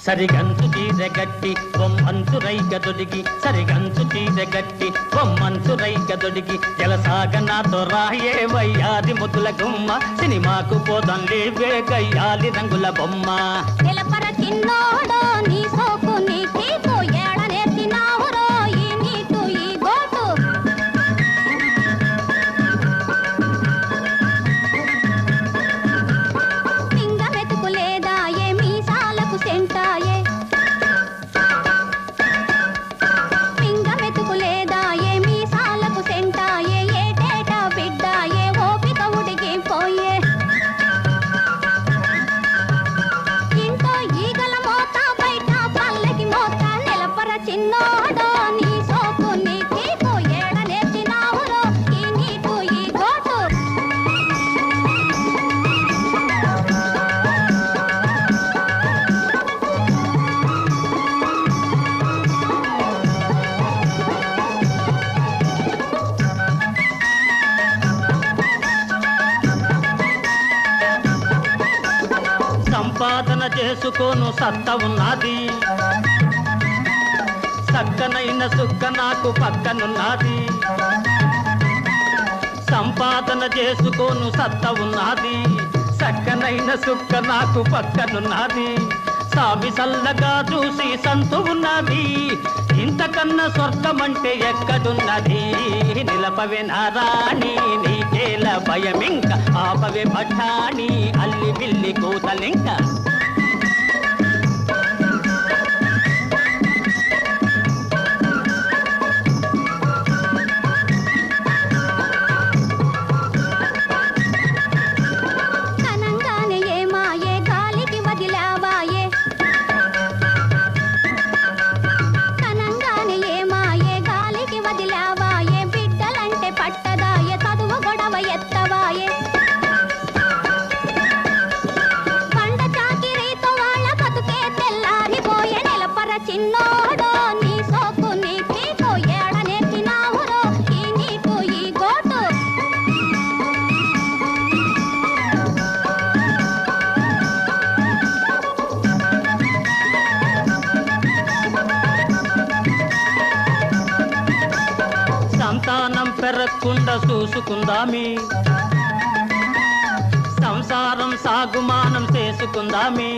సరిగంచు చీరగట్టి బొమ్మంచు రైక దొడిగి సరిగంచు చీరగట్టి బొమ్మంచు రైక దొడిగి జలసాగ నాతో రాయే వయ్యాది ముద్దుల గుమ్మ సినిమాకు పోదాం లేవే గయ్యాలి రంగుల బొమ్మ నిలపర చిన్నోడో నీ సోకు నీ తీపు ఏడ నేర్చినావురో ఈ నీటు ఈ గోటు పింగ మెతుకు లేదా ఏ మీసాలకు సెంటాయే పింగ మెతుకు లేదా ఏ మీసాలకు సెంటాయే ఏటేటా బిడ్డాయే ఓపిక ఉడిగిపోయే ఇంట్లో ఈగల మోత బయట పల్లకి మోత నిలపర చిన్నోడో నీ సోకు నీ తీపు ఏడ నేర్చినావురో ఈ నీటు ఈ గోటు సంపాదన చేసుకోను సత్త ఉన్నది సక్కనైన సుక్క నాకు పక్కనున్నది సంపాదన చేసుకోను సత్త ఉన్నది సక్కనైన సుక్క నాకు పక్కనున్నది సామి సల్లగా చూసి సంతు ఉన్నది ఇంతకన్నా స్వర్గమంటే ఎక్కడున్నది నిలపవే నారాణి నీకేల భయమింక ఆపవే పఠాణి అల్లి బిల్లి కూతలింక కనంగానే ఏమాయే గాలికి వదిలావాయే కనంగానే ఏమాయే గాలికి వదిలావాయే బిడ్డలంటే పట్టదాయే చదువు గొడవ ఎత్తవాయే పండ చాకిరీతో వాళ్ళ బతుకే తెల్లారిపోయే నిలపర చిన్నోడో నీ సోకు నీ తీకు ఏడ నేర్చినావురో ఈ నీకు ఈ గోటు సంతానం పెరగకుండా చూసుకుందామి సంసారం సాగుమానం చేసుకుందామి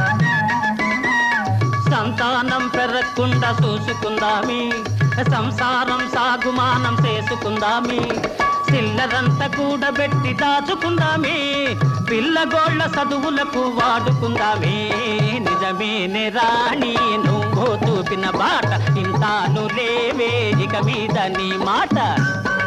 సంతానం పెరగకుండా చూసుకుందామి సంసారం సాగుమానం చేసుకుందామి చిల్లరంతా కూడబెట్టి దాచుకుందామే పిల్లగోళ్ళ చదువులకు వాడుకుందామే నిజమేనే రాణి నువ్వు చూపిన బాట ఇంతాను లేవే ఇక మీద నీ మాట